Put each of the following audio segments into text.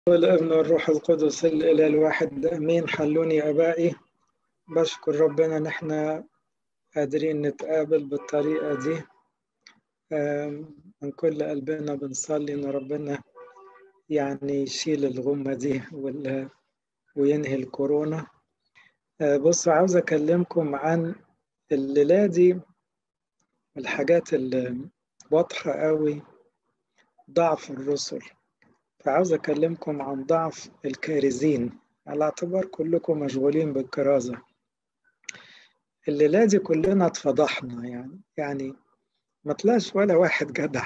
والابن والروح القدس الإله الواحد أمين حلوني أبائي بشكر ربنا إن إحنا قادرين نتقابل بالطريقة دي من كل قلبنا بنصلي إن ربنا يعني يشيل الغمة دي وينهي الكورونا بصوا عاوز أكلمكم عن الليلة دي الحاجات اللي واضحة قوي ضعف الرسل فعاوز أكلمكم عن ضعف الكارزين على اعتبار كلكم مشغولين بالكرازة الليلة دي كلنا اتفضحنا يعني يعني ما طلعش ولا واحد جدع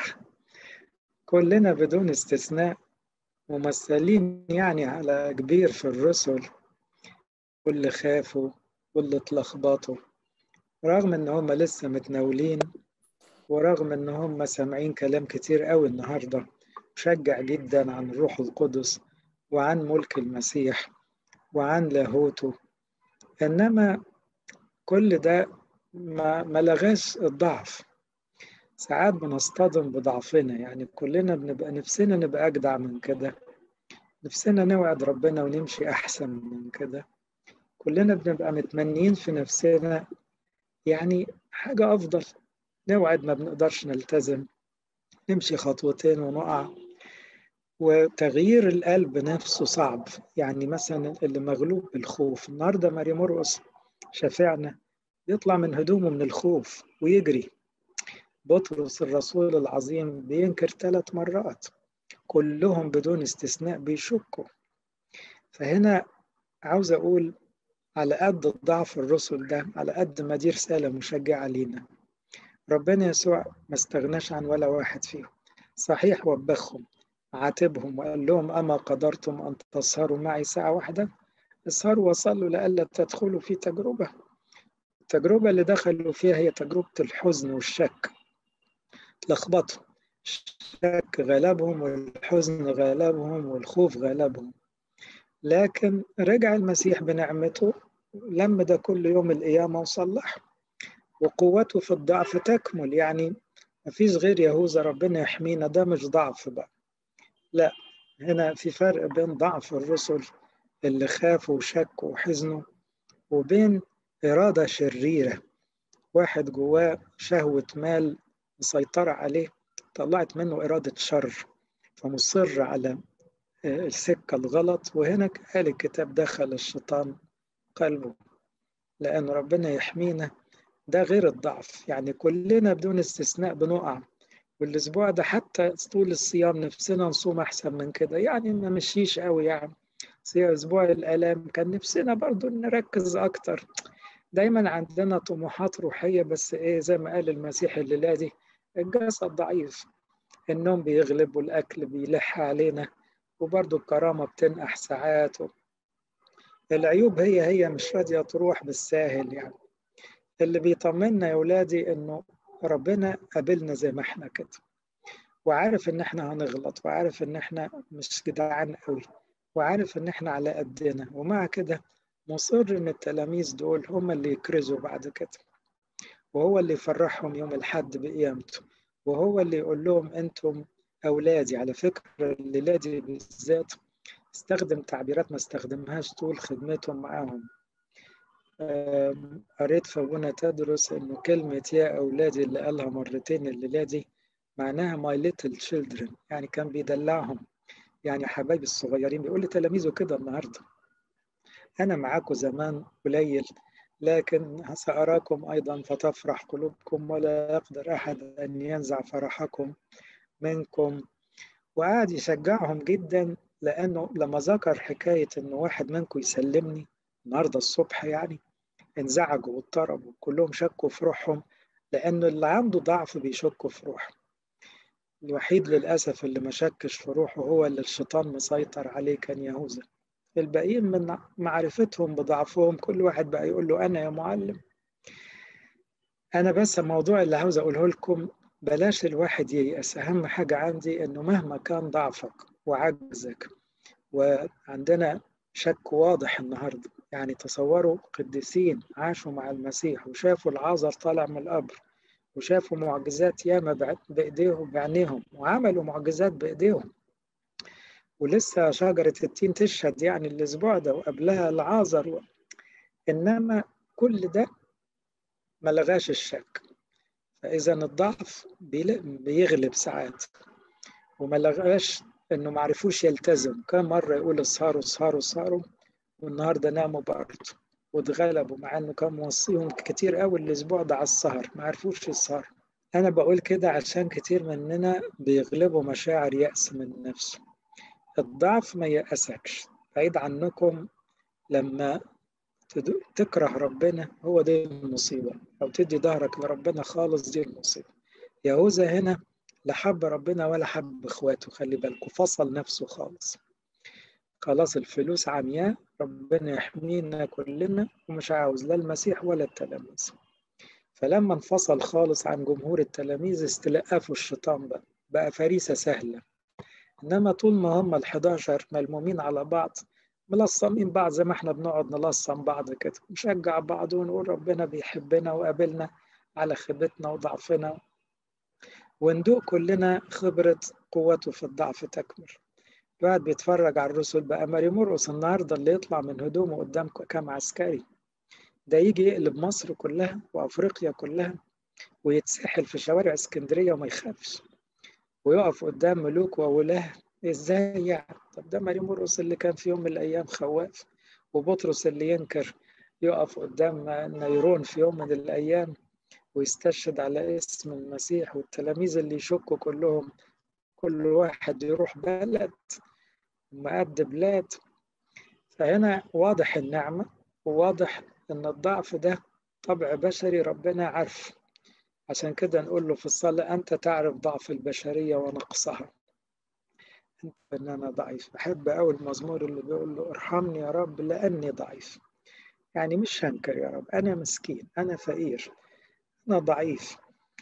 كلنا بدون استثناء ممثلين يعني على كبير في الرسل واللي خافوا واللي اتلخبطوا رغم ان هم لسه متناولين ورغم ان هم سامعين كلام كتير قوي النهارده مشجع جدا عن الروح القدس وعن ملك المسيح وعن لاهوته انما كل ده ما, ما لغاش الضعف ساعات بنصطدم بضعفنا يعني كلنا بنبقى نفسنا نبقى أجدع من كده نفسنا نوعد ربنا ونمشي أحسن من كده كلنا بنبقى متمنين في نفسنا يعني حاجة أفضل نوعد ما بنقدرش نلتزم نمشي خطوتين ونقع وتغيير القلب نفسه صعب يعني مثلا اللي مغلوب بالخوف النهارده ماري مرقس شافعنا يطلع من هدومه من الخوف ويجري بطرس الرسول العظيم بينكر ثلاث مرات كلهم بدون استثناء بيشكوا فهنا عاوز أقول على قد ضعف الرسل ده على قد ما دي رسالة مشجعة لينا ربنا يسوع ما استغناش عن ولا واحد فيهم صحيح وبخهم عاتبهم وقال لهم أما قدرتم أن تسهروا معي ساعة واحدة اسهروا وصلوا لئلا تدخلوا في تجربة التجربة اللي دخلوا فيها هي تجربة الحزن والشك لخبطوا الشك غلبهم والحزن غلبهم والخوف غلبهم لكن رجع المسيح بنعمته لم ده كل يوم القيامة وصلح وقوته في الضعف تكمل يعني مفيش غير يهوذا ربنا يحمينا ده مش ضعف بقى لا هنا في فرق بين ضعف الرسل اللي خافوا وشكوا وحزنوا وبين إرادة شريرة واحد جواه شهوة مال مسيطرة عليه طلعت منه إرادة شر فمصر على السكة الغلط وهنا قال الكتاب دخل الشيطان قلبه لأن ربنا يحمينا ده غير الضعف يعني كلنا بدون استثناء بنقع والأسبوع ده حتى طول الصيام نفسنا نصوم أحسن من كده يعني ما مشيش قوي يعني أسبوع الآلام كان نفسنا برضو نركز أكتر دايما عندنا طموحات روحية بس إيه زي ما قال المسيح الليلة دي الجسد ضعيف النوم بيغلب والأكل بيلح علينا وبرضو الكرامة بتنقح ساعات العيوب هي هي مش راضية تروح بالساهل يعني اللي بيطمنا يا ولادي إنه ربنا قابلنا زي ما احنا كده وعارف إن احنا هنغلط وعارف إن احنا مش جدعان قوي وعارف إن احنا على قدنا ومع كده مصر إن التلاميذ دول هم اللي يكرزوا بعد كده وهو اللي يفرحهم يوم الحد بقيامته وهو اللي يقول لهم أنتم أولادي على فكرة الليلة دي بالذات استخدم تعبيرات ما استخدمهاش طول خدمتهم معاهم قريت في أبونا تدرس إنه كلمة يا أولادي اللي قالها مرتين الليلة دي معناها my little children يعني كان بيدلعهم يعني حبايبي الصغيرين بيقول لتلاميذه كده النهارده أنا معاكم زمان قليل لكن سأراكم أيضا فتفرح قلوبكم ولا يقدر أحد أن ينزع فرحكم منكم وقعد يشجعهم جدا لأنه لما ذكر حكاية إنه واحد منكم يسلمني النهارده الصبح يعني انزعجوا واضطربوا كلهم شكوا في روحهم لأنه اللي عنده ضعف بيشكوا في روحه الوحيد للأسف اللي ما شكش في روحه هو اللي الشيطان مسيطر عليه كان يهوذا الباقيين من معرفتهم بضعفهم كل واحد بقى يقول له أنا يا معلم أنا بس الموضوع اللي عاوز أقوله لكم بلاش الواحد ييأس أهم حاجة عندي إنه مهما كان ضعفك وعجزك وعندنا شك واضح النهارده يعني تصوروا قديسين عاشوا مع المسيح وشافوا العازر طالع من القبر وشافوا معجزات ياما بإيديهم بعينيهم وعملوا معجزات بإيديهم ولسه شجرة التين تشهد يعني الأسبوع ده وقبلها العازر و... إنما كل ده ما لغاش الشك فإذا الضعف بيغلب ساعات وما لغاش إنه ما عرفوش يلتزم كم مرة يقول اسهروا اسهروا اسهروا والنهارده ناموا برضه واتغلبوا مع إنه كان موصيهم كتير قوي الأسبوع ده على السهر ما عرفوش يسهروا أنا بقول كده عشان كتير مننا بيغلبوا مشاعر يأس من نفسه الضعف ما يأسكش بعيد عنكم لما تكره ربنا هو دي المصيبة أو تدي ظهرك لربنا خالص دي المصيبة يهوذا هنا لا حب ربنا ولا حب إخواته خلي بالكم فصل نفسه خالص خلاص الفلوس عمياء ربنا يحمينا كلنا ومش عاوز لا المسيح ولا التلاميذ فلما انفصل خالص عن جمهور التلاميذ استلقفوا الشيطان بقى بقى فريسة سهلة إنما طول ما هم الحداشر ملمومين على بعض ملصمين بعض زي ما احنا بنقعد نلصم بعض كده نشجع بعض ونقول ربنا بيحبنا وقابلنا على خيبتنا وضعفنا وندوق كلنا خبرة قوته في الضعف تكمل الواحد بيتفرج على الرسل بقى ماري مرقص النهارده اللي يطلع من هدومه قدام كام عسكري ده يجي يقلب مصر كلها وافريقيا كلها ويتسحل في شوارع اسكندريه وما يخافش ويقف قدام ملوك وولاه ازاي يعني طب ده ماري مرقص اللي كان في يوم من الايام خواف وبطرس اللي ينكر يقف قدام نيرون في يوم من الايام ويستشهد على اسم المسيح والتلاميذ اللي يشكوا كلهم كل واحد يروح بلد ومقد بلاد فهنا واضح النعمة وواضح ان الضعف ده طبع بشري ربنا عارفه عشان كده نقول له في الصلاة أنت تعرف ضعف البشرية ونقصها أنت إن أنا ضعيف بحب أوي المزمور اللي بيقول له ارحمني يا رب لأني ضعيف يعني مش هنكر يا رب أنا مسكين أنا فقير أنا ضعيف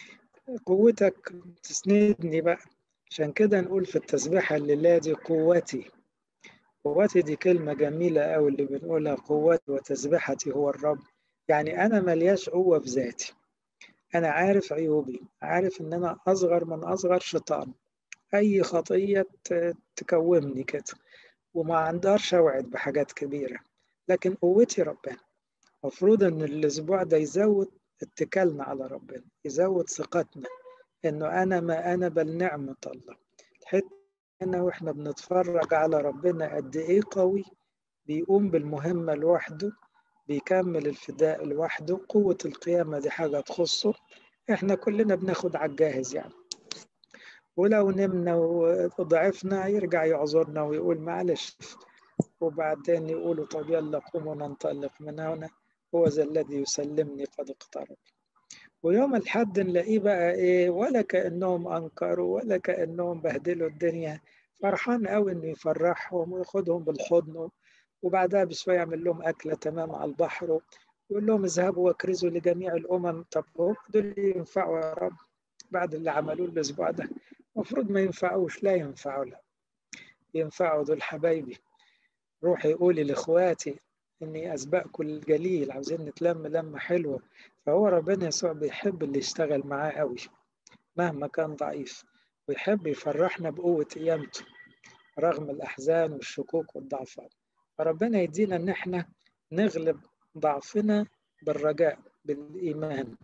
قوتك تسندني بقى عشان كده نقول في التسبيحة الليلة دي قوتي قوتي دي كلمة جميلة أوي اللي بنقولها قوتي وتسبيحتي هو الرب يعني أنا ملياش قوة في ذاتي أنا عارف عيوبي عارف إن أنا أصغر من أصغر شيطان أي خطية تكومني كده وما أقدرش أوعد بحاجات كبيرة لكن قوتي ربنا المفروض إن الأسبوع ده يزود اتكالنا على ربنا يزود ثقتنا إنه أنا ما أنا بل نعمة الله الحتة هنا وإحنا بنتفرج على ربنا قد إيه قوي بيقوم بالمهمة لوحده بيكمل الفداء لوحده قوة القيامة دي حاجة تخصه إحنا كلنا بناخد على الجاهز يعني ولو نمنا وضعفنا يرجع يعذرنا ويقول معلش وبعدين يقولوا طب يلا قوموا ننطلق من هنا هو ذا الذي يسلمني قد اقترب ويوم الحد نلاقيه بقى ايه ولا كانهم انكروا ولا كانهم بهدلوا الدنيا فرحان قوي انه يفرحهم وياخدهم بالحضن وبعدها بشويه يعمل لهم اكله تمام على البحر ويقول لهم اذهبوا واكرزوا لجميع الامم طب هم دول ينفعوا يا رب بعد اللي عملوه الاسبوع ده المفروض ما ينفعوش لا ينفعوا لا ينفعوا دول حبايبي روحي قولي لاخواتي اني اسبقكم الجليل عاوزين نتلم لمه حلوه فهو ربنا يسوع بيحب اللي يشتغل معاه قوي مهما كان ضعيف ويحب يفرحنا بقوه قيامته رغم الاحزان والشكوك والضعفات فربنا يدينا ان احنا نغلب ضعفنا بالرجاء بالايمان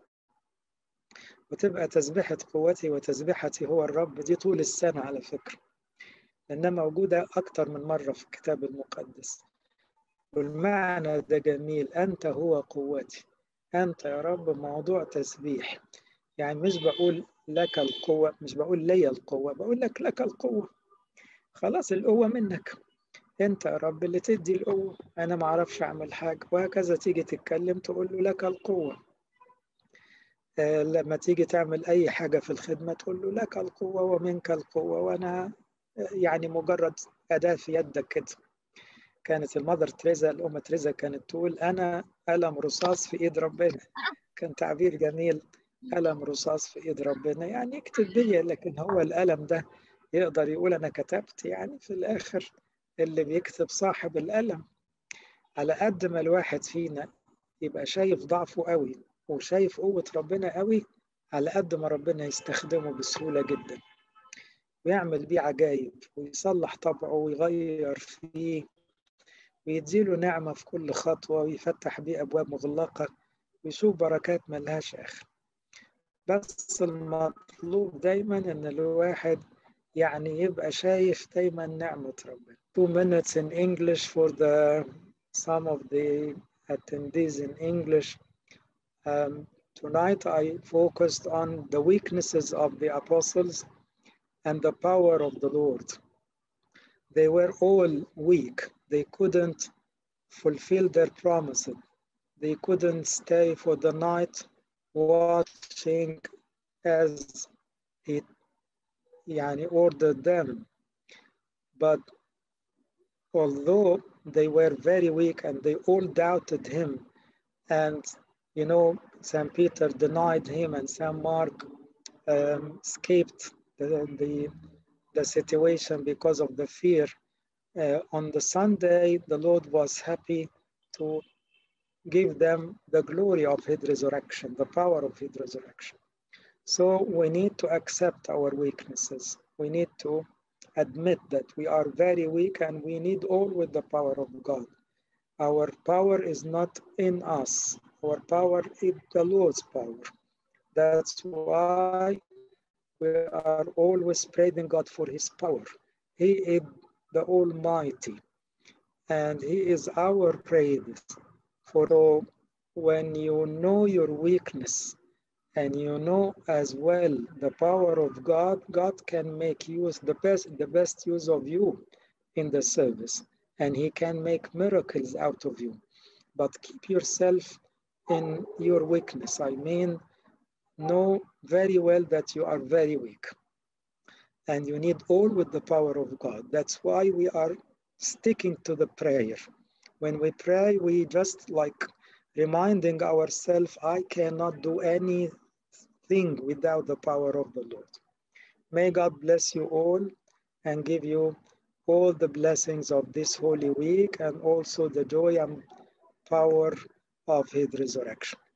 وتبقى تسبيحة قوتي وتسبيحتي هو الرب دي طول السنة على فكرة لأنها موجودة أكتر من مرة في الكتاب المقدس والمعنى ده جميل أنت هو قوتي أنت يا رب موضوع تسبيح يعني مش بقول لك القوة مش بقول لي القوة بقول لك لك القوة خلاص القوة منك أنت يا رب اللي تدي القوة أنا ما أعرفش أعمل حاجة وهكذا تيجي تتكلم تقول له لك القوة آه لما تيجي تعمل أي حاجة في الخدمة تقول له لك القوة ومنك القوة وأنا يعني مجرد أداة في يدك كده كانت المذر تريزا الأم تريزا كانت تقول أنا قلم رصاص في إيد ربنا كان تعبير جميل قلم رصاص في إيد ربنا يعني يكتب بيا لكن هو القلم ده يقدر يقول أنا كتبت يعني في الآخر اللي بيكتب صاحب القلم على قد ما الواحد فينا يبقى شايف ضعفه قوي وشايف قوة ربنا قوي على قد ما ربنا يستخدمه بسهولة جدا ويعمل بيه عجايب ويصلح طبعه ويغير فيه ويديله نعمة في كل خطوة ويفتح بيه أبواب مغلقة ويشوف بركات ملهاش آخر بس المطلوب دايما إن الواحد يعني يبقى شايف دايما نعمة ربنا two minutes in English for the some of the attendees in English um, tonight I focused on the weaknesses of the apostles and the power of the Lord they were all weak they couldn't fulfill their promises they couldn't stay for the night watching as it yani ordered them but although they were very weak and they all doubted him and you know St. Peter denied him and St. Mark um, escaped the, the, the situation because of the fear uh, on the Sunday the Lord was happy to give them the glory of his resurrection the power of his resurrection so we need to accept our weaknesses we need to admit that we are very weak and we need all with the power of God. Our power is not in us, our power is the Lord's power. That's why we are always praising God for His power. He is the Almighty and He is our praise. For when you know your weakness, and you know as well the power of God, God can make use the best the best use of you in the service and he can make miracles out of you. But keep yourself in your weakness. I mean, know very well that you are very weak. And you need all with the power of God. That's why we are sticking to the prayer. When we pray, we just like reminding ourselves, I cannot do anything without the power of the Lord. May God bless you all and give you all the blessings of this holy week and also the joy and power of his resurrection.